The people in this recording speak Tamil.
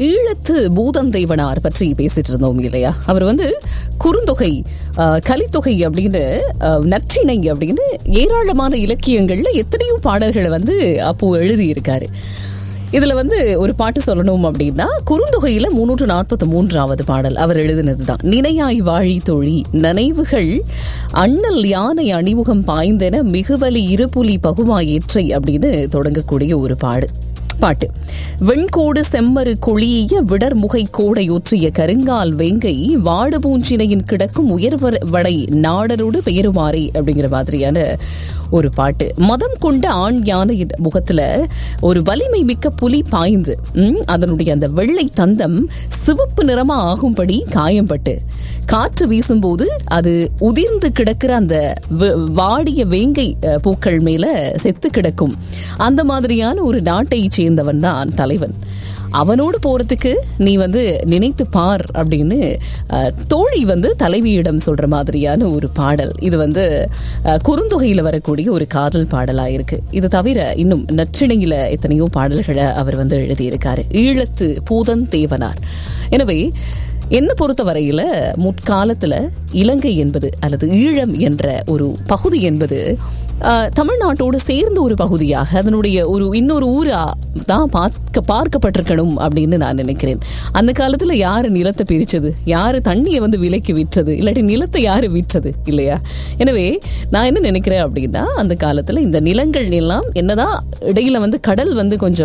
ஈழத்து பூதந்தேவனார் பற்றி பேசிட்டு இருந்தோம் இல்லையா அவர் வந்து குறுந்தொகை அஹ், கலித்தொகை அப்படின்னு அஹ், நற்றிணை அப்படின்னு ஏராளமான இலக்கியங்கள்ல எத்தனையோ பாடல்களை வந்து அப்போ எழுதியிருக்காரு இதுல வந்து ஒரு பாட்டு சொல்லணும் அப்படின்னா குறுந்தொகையில முன்னூற்று நாற்பத்தி மூன்றாவது பாடல் அவர் எழுதினதுதான் நினையாய் வாழி தொழி நனைவுகள் அண்ணல் யானை அணிமுகம் பாய்ந்தென மிகுவலி இருப்புலி பகுமா ஏற்றை அப்படின்னு தொடங்கக்கூடிய ஒரு பாடு பாட்டு வெண்கோடு செம்மறு கொளிய விடர்முகை கோடையொற்றிய கருங்கால் வேங்கை வாடு பூஞ்சினையின் கிடக்கும் உயர்வர் வடை நாடரோடு பெயருமாறி அப்படிங்கிற மாதிரியான ஒரு பாட்டு மதம் கொண்ட ஆண் யானையின் முகத்துல ஒரு வலிமை மிக்க புலி பாய்ந்து ம், அதனுடைய அந்த வெள்ளை தந்தம் சிவப்பு நிறமா ஆகும்படி காயம்பட்டு காற்று வீசும்போது அது உதிர்ந்து கிடக்கிற அந்த வ- வாடிய வேங்கை அஹ், பூக்கள் மேல செத்து கிடக்கும் அந்த மாதிரியான ஒரு நாட்டை சேர்ந்தவன் தான் தலைவன் அவனோடு போறதுக்கு நீ வந்து நினைத்து பார் அப்படின்னு அஹ், தோழி வந்து தலைவியிடம் சொல்ற மாதிரியான ஒரு பாடல் இது வந்து அஹ், குறுந்தொகையில வரக்கூடிய ஒரு காதல் பாடலா இருக்கு இது தவிர இன்னும் நற்றிணையில எத்தனையோ பாடல்களை அவர் வந்து எழுதியிருக்காரு ஈழத்து பூதன் தேவனார் எனவே என்ன பொறுத்த வரையில முற்காலத்துல இலங்கை என்பது அல்லது ஈழம் என்ற ஒரு பகுதி என்பது ஆஹ், தமிழ்நாட்டோடு சேர்ந்த ஒரு பகுதியாக அதனுடைய ஒரு இன்னொரு ஊரா தான் பார்க்க பார்க்கப்பட்டிருக்கணும் அப்படின்னு நான் நினைக்கிறேன் அந்த காலத்துல யாரு நிலத்தை பிரிச்சது யாரு தண்ணியை வந்து விலைக்கு விற்றது இல்லாட்டி நிலத்தை யாரு விற்றது இல்லையா எனவே நான் என்ன நினைக்கிறேன் அப்படின்னா அந்த காலத்துல இந்த நிலங்கள் எல்லாம் என்னதான் இடையில வந்து கடல் வந்து கொஞ்சம்